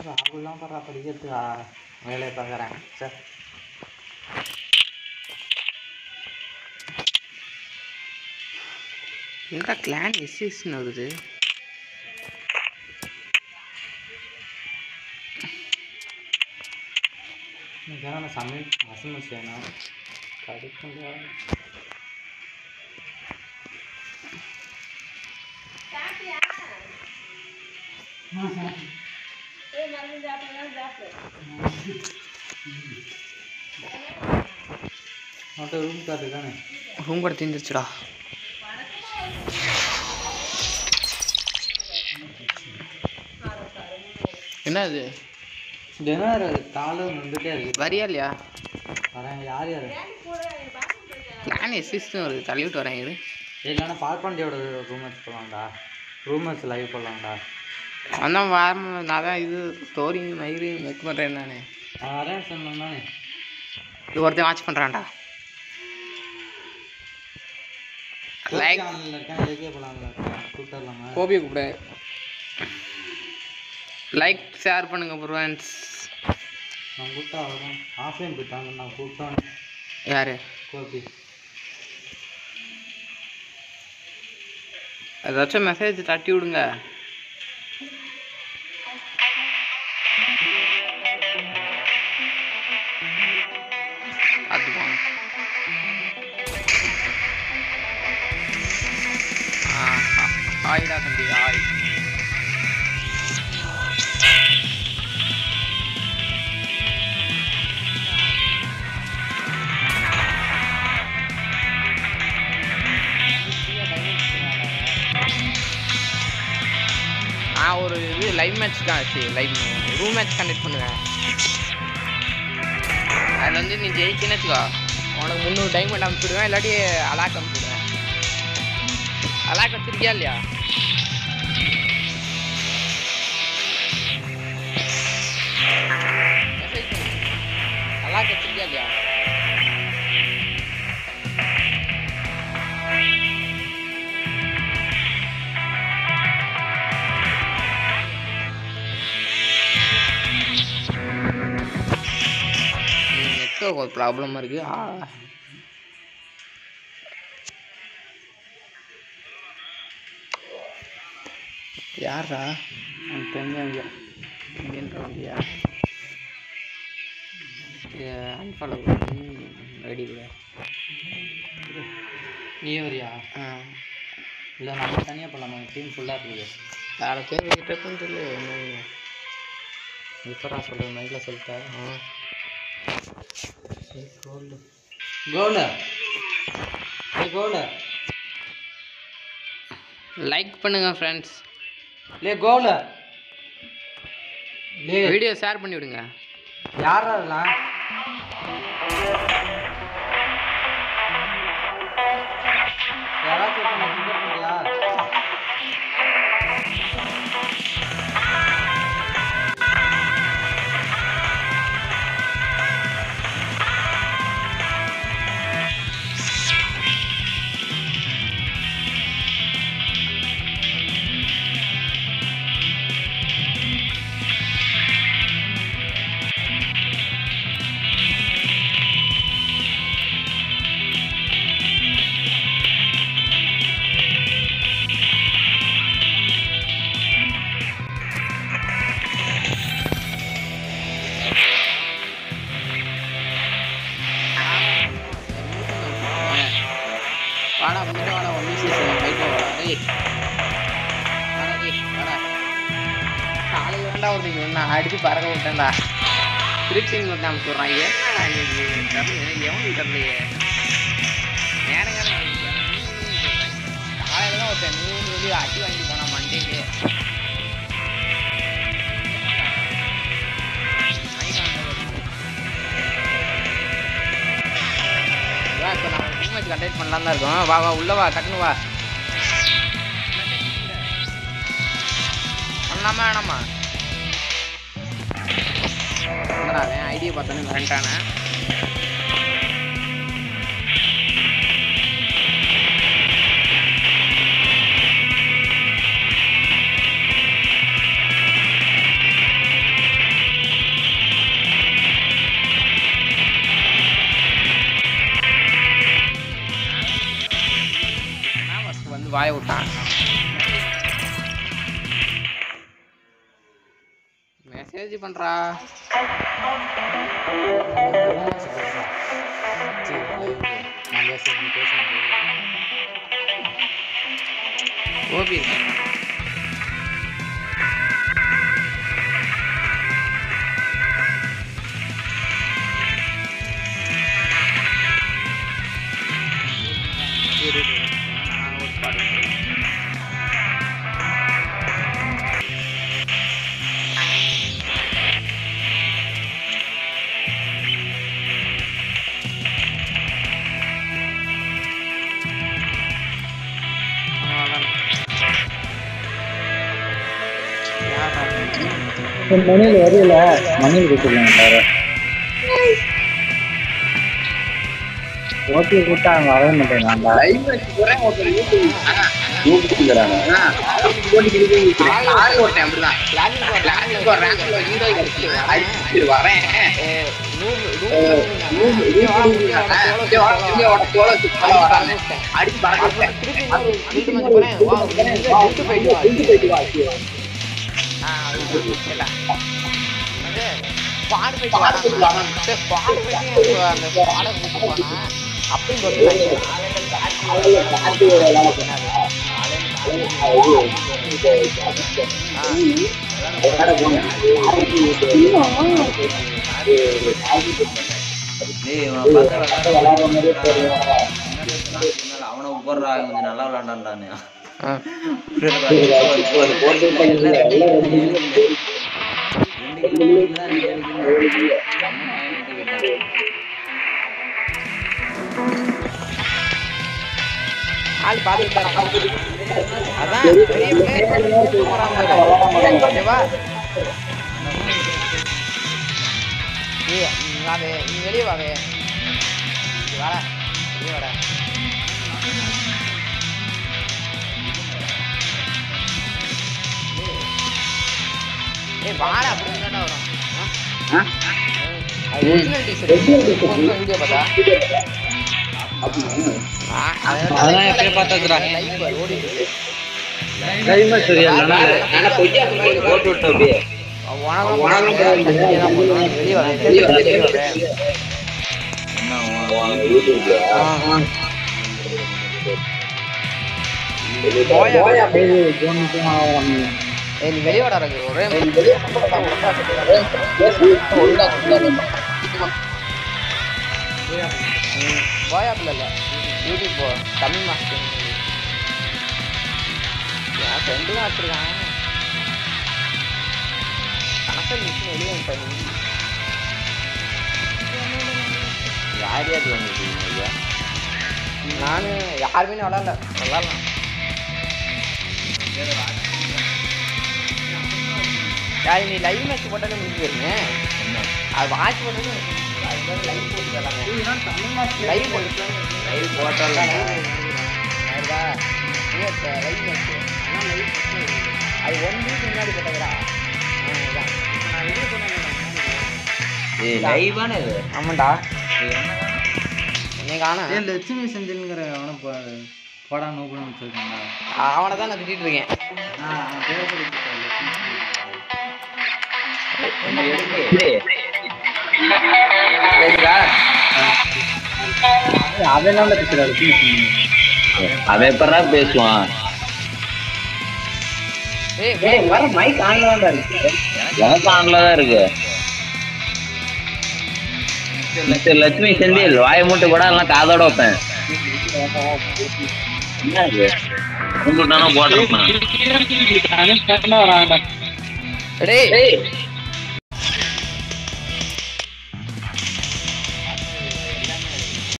ராகுல்லாம் பரா படிக்கிறதுக்கா வேலையை பார்க்குறேன் சார் எங்கடா கிளான் எஸ்எஸ்ன்னு வருது இன்னைக்கு நான் சமையல் அசைன்மெண்ட் செய்யணும் கடுப்புங்க மட்டும் ரூம் காட்டு தானே ரூம் கூட தெரிஞ்சிருச்சுடா என்ன இது தினம் காலம் வந்துட்டே இருக்கு வரியா இல்லையா வரேன் யார் யார் பிளான் எஸ்எஸ்னு வருது தள்ளி விட்டு வரேன் இது இல்லைன்னா பால்பாண்டியோட ரூம்மேட்ஸ் போகலாம்டா ரூம்மேட்ஸ் லைவ் போடலாம்டா அதான் வாரம் நான் தான் இது ஸ்டோரி மயிறு மேக் பண்ணுறேன் நானே நான் வரேன் சொன்னேன் இது ஒருத்தன் வாட்ச் பண்ணுறான்டா லைக் ஆன்லைனில் இருக்கேன் எதுக்கே போகலாம்ல கூப்பிட்டுலாமா கோபியை கூப்பிடு லைக் ஷேர் பண்ணுங்க ஃப்ரெண்ட்ஸ் நான் கூப்பிட்டா வரும் ஆஃப்லைன் போயிட்டாங்க நான் கூப்பிட்டோம் யார் கோபி ஏதாச்சும் மெசேஜ் தட்டி விடுங்க பார்த்துக்கோங்க ஆ ஆயிடா தம்பி ஆய் நான் ஒரு இது லைவ் மேட்ச் தான் ஆச்சு லைவ் ரூம் மேட்ச் கண்டக்ட் பண்ணுவேன் அதில் வந்து நீ ஜெயிச்சுன்னு வச்சுக்கோ உனக்கு முந்நூறு டைமண்ட் அனுப்பிச்சுடுவேன் இல்லாட்டி அலாக் அனுப்பிச்சுடுவேன் அலாக் வச்சிருக்கியா இல்லையா Message பண்ணு. அலாக் வச்சிருக்கியா இல்லையா நெட்ஒர்க் ஒரு ப்ராப்ளமாக இருக்குது ஆ யாரா எனக்கு தெரிஞ்சவங்க இங்கேன்றவங்கயா அன்ஃபாலோ பண்ணி ரெடி கூட நீ வரியா ஆ இல்லை நம்ம தனியாக போகலாமா டீம் ஃபுல்லாக இருக்குது வேறு பேர் கிட்ட தெரியல என்ன இப்போடா சொல்கிறேன் மைக்கில் சொல்லிட்டேன் ஆ கோல்டு கோல்டு ஏய் கோல்டு லைக் பண்ணுங்க ஃப்ரெண்ட்ஸ் லே கோல்டு லே வீடியோ ஷேர் பண்ணி விடுங்க யாரா அதெல்லாம் யாராச்சும் ஒருத்தனை கிண்டல் பண்றியா? வாடா வந்துட்டு வாடா ஒன் சீசன் பைக்கில் வாடா டேய் வாடா டேய் வாடா காலையில் வேண்டா ஒருத்தங்க நான் அடித்து பறக்க விட்டேன்டா திருச்சி ஒருத்தன் அனுப்பிச்சு விட்றான் ஏன்னா இன்னைக்கு தெரியல எவனும் தெரியலையே நேரம் காலையில் தான் ஒருத்தன் நூறு வெளியே அடி வாங்கிட்டு போனான் மண்டேக்கு வா இப்போ நான் டீம் மேட்ச் கண்டக்ட் பண்ணலாம் தான் இருக்கோம் வா வா உள்ள வா டக்குனு வா பண்ணலாமா வேணாமா வந்துடாதேன் ஐடியை பார்த்தோன்னே மிரண்டானே வாய விட்டான் மெசேஜ் பண்றா சரி live நான் பேசுறது நீ பேசுறது கோபி இரு, இரு. நான் ஒரு பாட்டு பாடுறேன். அவ்வளவுதான். யார் பாடுறது? மணியில் வரையில மணியில் கொடுத்துருக்காங்க பாரு ஓட்டி கூட்டா அவங்க வரவே மாட்டேங்கிறாங்க ஆள் ஓட்டேன் அப்படிதான். Planning for rank ல hero கிடைச்சு வரேன். அஹ் room- room இங்க வா, இங்க வா, இங்க வா, solo சுத்தி வராங்க. அடிச்சு பறக்க விட்டேன். அப்புறம் build பண்ணி போறேன். வா, build போயிட்டு வா. ஆ, அதுதான். கேட்டா. அது பாடு போயிட்டு வராங்க. சரி, பாடு போயிட்டு இப்ப அந்த பாட கூட்டு போனா அப்பயும் தொட்டுட்டாங்க. ஆ. டேய் இவனை பார்த்தா விளையாட அவனை போடுறா கொஞ்சம் நல்லா விளாண்டான்டானே ஆ. ஆள் பார்த்துட்டு தான் இருக்கான். அதான் பெரிய பிளேயர் போறான் பாரு. ஓகேவா நீ நீ வாவே நீ வெளியே வாவே இங்க வாடா வெளியே வாடா ஏய் வாடா அப்படி இருந்தாடா வரும் ஆ? அது ஒரிஜினல் டீஷர்ட் வீடியோ பார்த்தா ஆ, அதான் அதெல்லாம் எப்பயோ பார்த்தாச்சுடா. லைவ் பாரு, ஓடிட்டு இருக்கு. போட்டு விட்டு அப்படியே உனக்கும் உனக்கும் வெளியே தான் போகணும். வெளியே வா, வெளியே வா, வெளியே வா. என்ன உன் யூடியூப்ல போயா ஜோனுக்கும் ஆகிறாங்க ஏய் நீ வெளியே வாடா ரகு ஒரே போயா பிள்ளை இல்லை யூடியூப் போ தமிழ் மாஸ்டர் என் ஃப்ரெண்டு தான் வச்சிருக்கான் கணக்கில் மிஷின் வெளியே வந்துட்டாங்க யார் யார் வந்துருக்கீங்க ஐயா நான் யாருமே விளாட்ல விளாட்லாம் யாரு நீ லைவ் மேட்ச் போட்டாலே முடிஞ்சு போயிருங்க அது வாட்ச் பண்ணது லைவ் போட்டு லைவ் போட்டு லைவ் போட்டாலும் வருதா லைவ் மேட்ச் ஆனால் லைவ் அது ஒன் வீக் முன்னாடி போட்டதுடா ஆ, இதான். நான் வெளியே போனேன் ஏய் லைவானே இது ஆமாண்டா ஏய், என்ன என்னை காண ஏன் லட்சுமி செந்தில்ங்கிற அவனை போ போடா நோக்கணும்னு வச்சிருக்காங்க அவனை தான் நான் திட்டிட்டு இருக்கேன் நான் பேர் சொல்லிட்டு லட்சுமி செந்தில். என்ன எடுக்கு கேக்குதா அதெல்லாம் பேசுறாரு அவன் எப்படா பேசுவான் ஏய் ஏய் வர மைக் ஆன்ல தான் இருக்கு எனக்கு ஆன்ல தான் இருக்கு மிஸ்டர் லட்சுமி செந்தில் வாயை மூட்டு கூட எல்லாம் காதோட வைப்பேன் என்ன இது கும்பிட்டானா போட்டிருப்பேன் டேய்